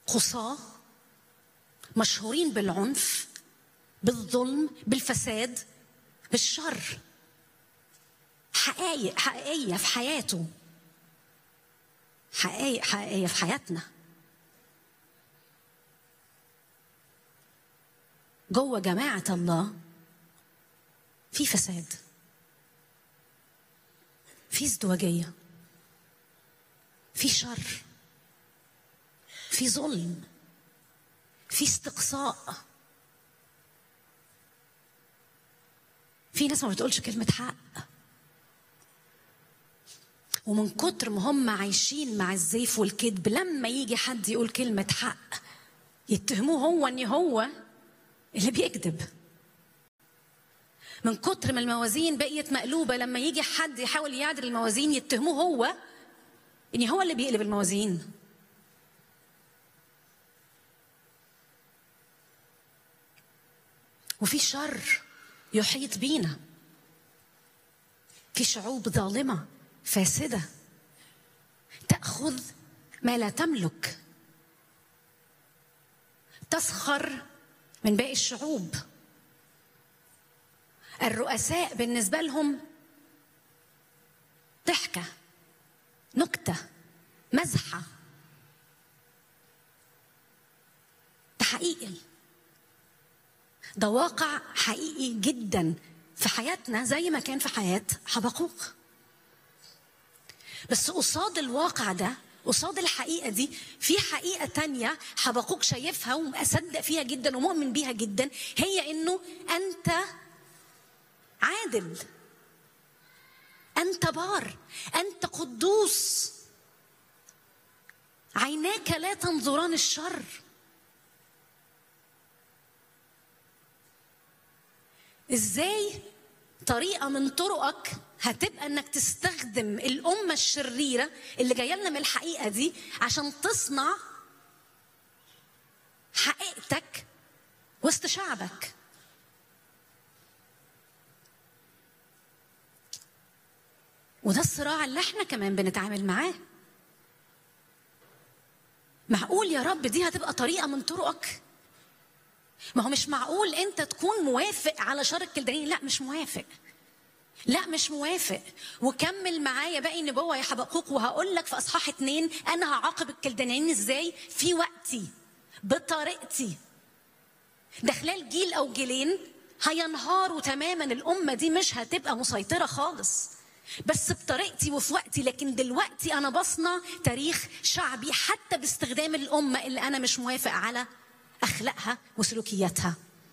قصاه مشهورين بالعنف بالظلم بالفساد بالشر حقائق حقيقيه في حياته حقائق حقيقيه في حياتنا جوه جماعه الله في فساد في ازدواجيه في شر في ظلم في استقصاء في ناس ما بتقولش كلمة حق ومن كتر ما هم عايشين مع الزيف والكذب لما يجي حد يقول كلمة حق يتهموه هو ان هو اللي بيكذب من كتر ما الموازين بقيت مقلوبة لما يجي حد يحاول يعدل الموازين يتهموه هو ان هو اللي بيقلب الموازين وفي شر يحيط بينا في شعوب ظالمه فاسده تاخذ ما لا تملك تسخر من باقي الشعوب الرؤساء بالنسبه لهم ضحكه نكته مزحه ده حقيقي ده واقع حقيقي جدا في حياتنا زي ما كان في حياة حبقوق بس قصاد الواقع ده قصاد الحقيقة دي في حقيقة تانية حبقوق شايفها ومصدق فيها جدا ومؤمن بيها جدا هي انه انت عادل انت بار انت قدوس عيناك لا تنظران الشر ازاي طريقه من طرقك هتبقى انك تستخدم الامه الشريره اللي جايه لنا من الحقيقه دي عشان تصنع حقيقتك وسط شعبك وده الصراع اللي احنا كمان بنتعامل معاه معقول يا رب دي هتبقى طريقه من طرقك ما هو مش معقول انت تكون موافق على شر الكلدانيين لا مش موافق لا مش موافق وكمل معايا باقي النبوة يا حبقوق وهقول لك في اصحاح اتنين انا هعاقب الكلدانيين ازاي في وقتي بطريقتي ده خلال جيل او جيلين هينهاروا تماما الامه دي مش هتبقى مسيطره خالص بس بطريقتي وفي وقتي لكن دلوقتي انا بصنع تاريخ شعبي حتى باستخدام الامه اللي انا مش موافق على اخلاقها وسلوكياتها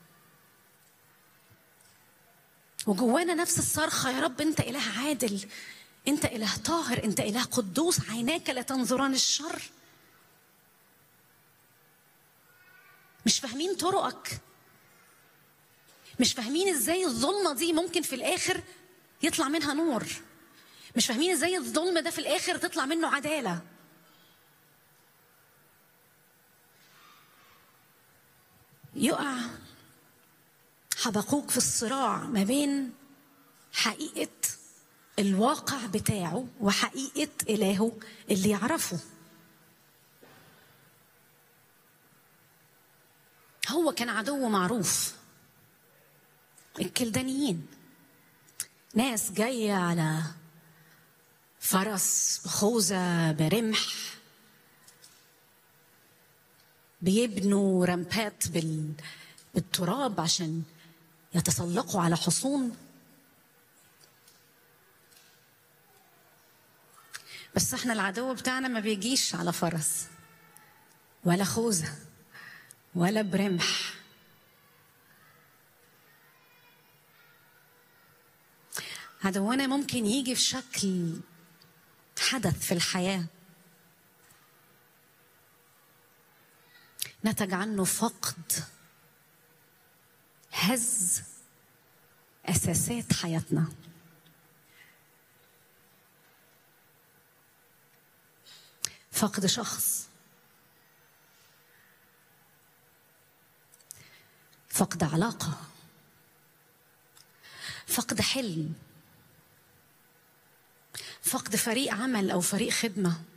وجوانا نفس الصرخه يا رب انت اله عادل انت اله طاهر انت اله قدوس عيناك لا تنظران الشر مش فاهمين طرقك مش فاهمين ازاي الظلمه دي ممكن في الاخر يطلع منها نور مش فاهمين ازاي الظلم ده في الاخر تطلع منه عداله يقع حبقوك في الصراع ما بين حقيقة الواقع بتاعه وحقيقة إلهه اللي يعرفه هو كان عدو معروف الكلدانيين ناس جاية على فرس بخوذة برمح بيبنوا رمبات بال... بالتراب عشان يتسلقوا على حصون بس احنا العدو بتاعنا ما بيجيش على فرس ولا خوذة ولا برمح عدونا ممكن يجي في شكل حدث في الحياه نتج عنه فقد هز اساسات حياتنا فقد شخص فقد علاقه فقد حلم فقد فريق عمل او فريق خدمه